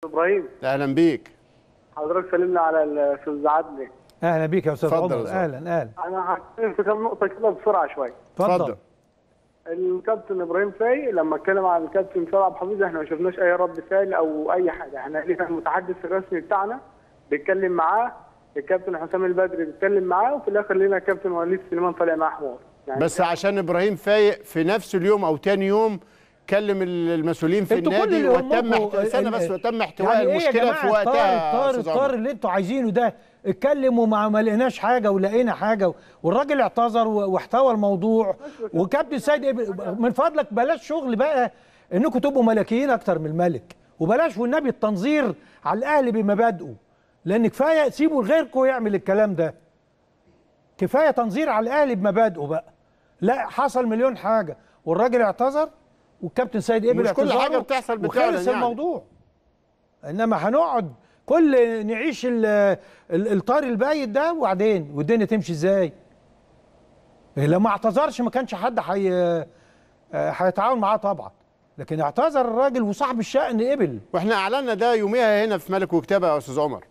ابراهيم اهلا بيك حضرتك سلمنا على الاستاذ عدلي اهلا بيك يا استاذ اتفضل يا عمر أستاذ. اهلا اهلا انا هتكلم في كام نقطه كده بسرعه شويه اتفضل الكابتن ابراهيم فايق لما اتكلم عن الكابتن سيد عبد الحفيظ احنا ما شفناش اي رد فعل او اي حاجه احنا لينا المتحدث الرسمي بتاعنا بيتكلم معاه الكابتن حسام البدري بيتكلم معاه وفي الاخر لينا الكابتن وليد سليمان طالع معاه حوار يعني بس عشان ابراهيم فايق في نفس اليوم او تاني يوم كلم المسؤولين في انتوا كل النادي اللي وتم همكم- احت... استنى ال- بس وتم احتواء يعني إيه يا المشكله جماعة في وقتها يا الطار أستاذ الطار عمر. اللي انتوا عايزينه ده اتكلموا ما ما لقيناش حاجه ولقينا حاجه والراجل اعتذر و- واحتوى الموضوع وكابتن سيد إبر- من فضلك بلاش شغل بقى انكم تبقوا ملكيين اكتر من الملك وبلاش والنبي التنظير على الاهلي بمبادئه لان كفايه سيبوا غيركم يعمل الكلام ده كفايه تنظير على الاهلي بمبادئه بقى لا حصل مليون حاجه والراجل اعتذر والكابتن سيد قبل مش كل اعتذاره حاجة بتحصل بتعلن وخلص يعني. الموضوع انما هنقعد كل نعيش ال- ال- الطار البايت ده وبعدين والدنيا تمشي ازاي لو ما اعتذرش ما كانش حد حي... آه، هيتعاون معاه طبعا لكن اعتذر الراجل وصاحب الشأن قبل واحنا اعلنا ده يوميها هنا في ملك وكتابه يا استاذ عمر